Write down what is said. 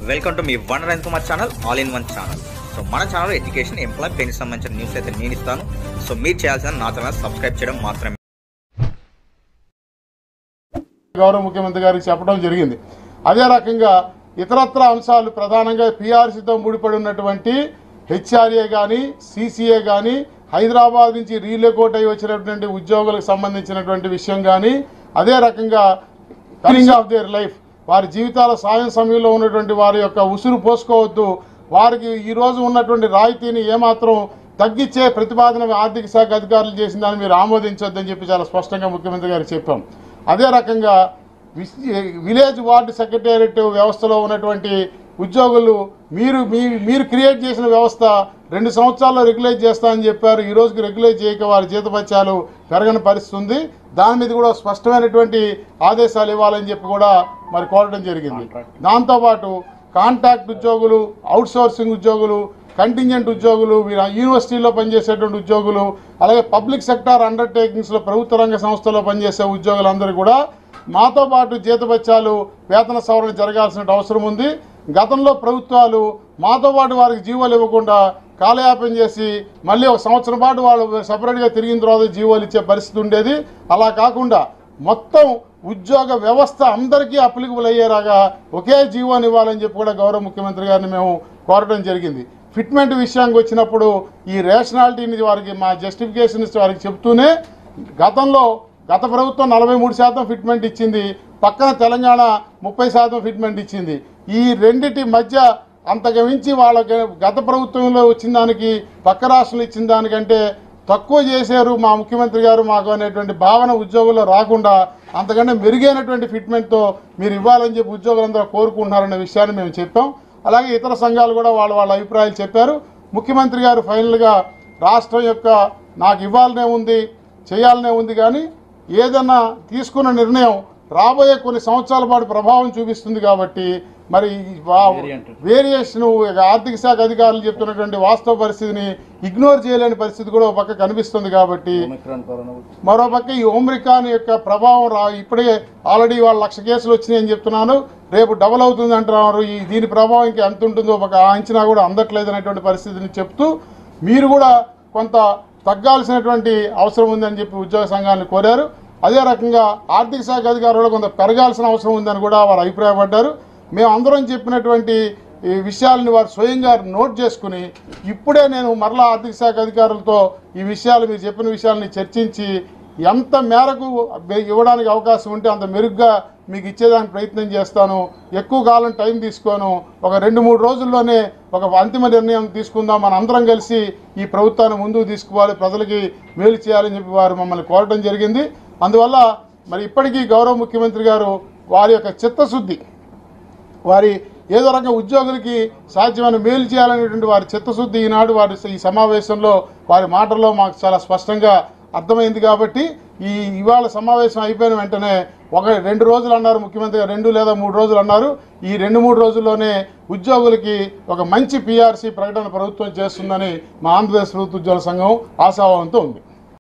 welcome to మీ వన్ రైన్ Kumar channel all in one channel so మన ఛానల్ ఎడ్యుకేషన్ ఎంప్లాయ్ పెన్కి సంబంధించిన న్యూస్ అయితే నేను ఇస్తాను సో మీరు చేయాల్సిన నా ఛానల్ సబ్స్క్రైబ్ చేయడం మాత్రమే గౌరవ ముఖ్యమంత్రి గారికి చెప్పడం జరిగింది అదే రకంగా ఇతరత్ర అంశాలు ప్రధానంగా పీఆర్సీతో ముడిపడి ఉన్నటువంటి హెచ్ఆర్ఏ కానీ సీసీఏ కానీ హైదరాబాద్ నుంచి రీలోకోట్ అయి వచ్చినటువంటి ఉద్యోగులకు సంబంధించినటువంటి విషయం కానీ అదే రకంగా కమింగ్ ఆఫ్ దేర్ లైఫ్ వారి జీవితాల సాయం సమయంలో ఉన్నటువంటి వారి యొక్క ఉసురు పోసుకోవద్దు వారికి ఈ రోజు ఉన్నటువంటి రాయితీని ఏమాత్రం తగ్గించే ప్రతిపాదన ఆర్థిక శాఖ అధికారులు చేసిన దాన్ని మీరు ఆమోదించొద్దని చెప్పి చాలా స్పష్టంగా ముఖ్యమంత్రి గారికి చెప్పాం అదే రకంగా విస్- విలేజ్ వార్డు సెక్రటేరియట్ వ్యవస్థలో ఉన్నటువంటి ఉద్యోగులు మీరు మీ మీరు క్రియేట్ చేసిన వ్యవస్థ రెండు సంవత్సరాల్లో రెగ్యులేట్ చేస్తామని చెప్పారు ఈ రోజుకి రెగ్యులేట్ చేయక వారి జీతపత్యాలు పెరగని పరిస్థితి ఉంది దాని మీద కూడా స్పష్టమైనటువంటి ఆదేశాలు ఇవ్వాలని చెప్పి కూడా మరి కోరడం జరిగింది దాంతోపాటు కాంట్రాక్ట్ ఉద్యోగులు అవుట్సోర్సింగ్ ఉద్యోగులు కంటింజెంట్ ఉద్యోగులు వీరు యూనివర్సిటీలో పనిచేసేటువంటి ఉద్యోగులు అలాగే పబ్లిక్ సెక్టార్ అండర్టేకింగ్స్లో ప్రభుత్వ రంగ సంస్థలో పనిచేసే ఉద్యోగులందరూ కూడా మాతో పాటు జీతభత్యాలు వేతన సవరణ జరగాల్సిన అవసరం ఉంది గతంలో ప్రభుత్వాలు మాతో పాటు వారికి జీవోలు ఇవ్వకుండా కాలయాపన చేసి మళ్ళీ ఒక సంవత్సరం పాటు వాళ్ళు సపరేట్గా తిరిగిన తర్వాత జీవోలు ఇచ్చే పరిస్థితి ఉండేది అలా కాకుండా మొత్తం ఉద్యోగ వ్యవస్థ అందరికీ అప్లికబుల్ అయ్యేలాగా ఒకే జీవోని ఇవ్వాలని చెప్పి కూడా గౌరవ ముఖ్యమంత్రి గారిని మేము కోరడం జరిగింది ఫిట్మెంట్ విషయానికి వచ్చినప్పుడు ఈ రేషనాలిటీని వారికి మా జస్టిఫికేషన్ వారికి చెప్తూనే గతంలో గత ప్రభుత్వం నలభై మూడు శాతం ఫిట్మెంట్ ఇచ్చింది పక్కన తెలంగాణ ముప్పై శాతం ఫిట్మెంట్ ఇచ్చింది ఈ రెండిటి మధ్య అంతకు మించి వాళ్ళకి గత ప్రభుత్వంలో వచ్చిన దానికి పక్క రాష్ట్రంలో ఇచ్చిన దానికంటే తక్కువ చేశారు మా ముఖ్యమంత్రి గారు మాకు అనేటువంటి భావన ఉద్యోగుల్లో రాకుండా అంతకంటే మెరుగైనటువంటి ఫిట్మెంట్తో మీరు ఇవ్వాలని చెప్పి ఉద్యోగులందరూ కోరుకుంటున్నారనే విషయాన్ని మేము చెప్పాం అలాగే ఇతర సంఘాలు కూడా వాళ్ళ వాళ్ళ అభిప్రాయాలు చెప్పారు ముఖ్యమంత్రి గారు ఫైనల్గా రాష్ట్రం యొక్క నాకు ఇవ్వాలనే ఉంది చేయాలనే ఉంది కానీ ఏదన్నా తీసుకున్న నిర్ణయం రాబోయే కొన్ని సంవత్సరాల పాటు ప్రభావం చూపిస్తుంది కాబట్టి మరి వేరియేషన్ ఆర్థిక శాఖ అధికారులు చెప్తున్నటువంటి వాస్తవ పరిస్థితిని ఇగ్నోర్ చేయలేని పరిస్థితి కూడా ఒక పక్క కనిపిస్తుంది కాబట్టి మరోపక్క ఈ ఓమ్రికాన్ యొక్క ప్రభావం రా ఇప్పుడే ఆల్రెడీ వాళ్ళ లక్ష కేసులు వచ్చినాయని చెప్తున్నాను రేపు డబల్ అవుతుంది అంటున్నారు ఈ దీని ప్రభావం ఇంకా ఎంత ఉంటుందో ఒక అంచనా కూడా అందట్లేదు అనేటువంటి పరిస్థితిని చెప్తూ మీరు కూడా కొంత తగ్గాల్సినటువంటి అవసరం ఉందని చెప్పి ఉద్యోగ సంఘాలను కోరారు అదే రకంగా ఆర్థిక శాఖ అధికారులు కొంత పెరగాల్సిన అవసరం ఉందని కూడా వారు అభిప్రాయపడ్డారు మేము అందరం చెప్పినటువంటి ఈ విషయాలని వారు స్వయంగా నోట్ చేసుకుని ఇప్పుడే నేను మరలా ఆర్థిక శాఖ అధికారులతో ఈ విషయాలు మీరు చెప్పిన విషయాలని చర్చించి ఎంత మేరకు ఇవ్వడానికి అవకాశం ఉంటే అంత మెరుగ్గా మీకు ఇచ్చేదానికి ప్రయత్నం చేస్తాను ఎక్కువ కాలం టైం తీసుకోను ఒక రెండు మూడు రోజుల్లోనే ఒక అంతిమ నిర్ణయం తీసుకుందాం మన అందరం కలిసి ఈ ప్రభుత్వాన్ని ముందుకు తీసుకోవాలి ప్రజలకి మేలు చేయాలని చెప్పి వారు మమ్మల్ని కోరడం జరిగింది అందువల్ల మరి ఇప్పటికీ గౌరవ ముఖ్యమంత్రి గారు వారి యొక్క చిత్తశుద్ధి వారి ఏదో రకంగా ఉద్యోగులకి సాధ్యమైన మేలు చేయాలనేటువంటి వారి చిత్తశుద్ధి ఈనాడు వారి ఈ సమావేశంలో వారి మాటల్లో మాకు చాలా స్పష్టంగా అర్థమైంది కాబట్టి ఈ ఇవాళ సమావేశం అయిపోయిన వెంటనే ఒక రెండు రోజులు అన్నారు ముఖ్యమంత్రి గారు రెండు లేదా మూడు రోజులు అన్నారు ఈ రెండు మూడు రోజుల్లోనే ఉద్యోగులకి ఒక మంచి పీఆర్సీ ప్రకటన ప్రభుత్వం చేస్తుందని మా ఆంధ్రప్రదేశ్ ప్రభుత్వ ఉద్యోగుల సంఘం ఆశాభావంతో ఉంది